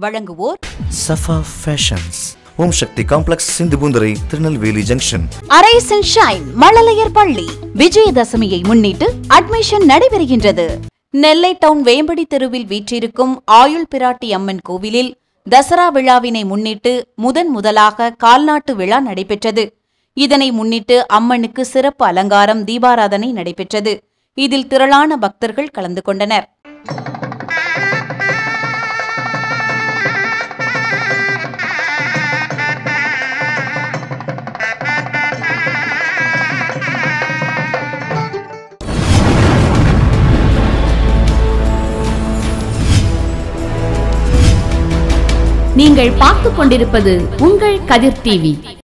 வழங்குவோர் Safa fashions Om Sakthi complex Sindhupoondurai Tirunelveli junction arise and shine மழலையர் பள்ளி விஜயதசமியை முன்னிட்டு அட்மிஷன் நடைபெறுகின்றது நெல்லை டவுன் வேம்படி தெருவில் வீற்றிருக்கும் ஆயுள் பிராட்டி அம்மன் கோவிலில் தசரா விழாவினை முன்னிட்டு முதன் முதலாக கால்நாட்டு விழா நடைபெற்றது இதனை முன்னிட்டு அம்மனுக்கு சிறப்பு அலங்காரம் தீபாராதனை நடைபெற்றது இதில் திரளான பக்தர்கள் கலந்து கொண்டனர் நீங்கள் பார்த்துக் கொண்டிருப்பது உங்கள் கதிர் டிவி